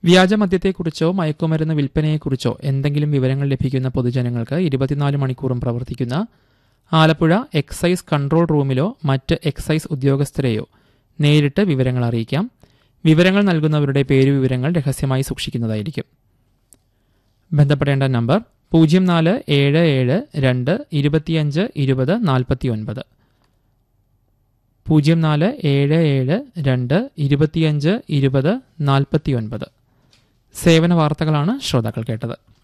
വ്യാജമദ്യത്തെക്കുറിച്ചോ മയക്കുമരുന്ന് വിൽപ്പനയെക്കുറിച്ചോ എന്തെങ്കിലും വിവരങ്ങൾ ലഭിക്കുന്ന പൊതുജനങ്ങൾക്ക് ഇരുപത്തിനാല് മണിക്കൂറും പ്രവർത്തിക്കുന്ന ആലപ്പുഴ എക്സൈസ് കൺട്രോൾ റൂമിലോ മറ്റ് എക്സൈസ് ഉദ്യോഗസ്ഥരെയോ നേരിട്ട് വിവരങ്ങൾ അറിയിക്കാം വിവരങ്ങൾ നൽകുന്നവരുടെ പേരുവിവരങ്ങൾ രഹസ്യമായി സൂക്ഷിക്കുന്നതായിരിക്കും ബന്ധപ്പെടേണ്ട നമ്പർ പൂജ്യം നാല് ഏഴ് ഏഴ് രണ്ട് ഇരുപത്തിയഞ്ച് ഇരുപത് നാൽപ്പത്തി ഒൻപത് പൂജ്യം നാല് ഏഴ് ഏഴ് രണ്ട് ഇരുപത്തിയഞ്ച് ഇരുപത് നാൽപ്പത്തി ഒൻപത് സേവന വാർത്തകളാണ് ശ്രോതാക്കൾ കേട്ടത്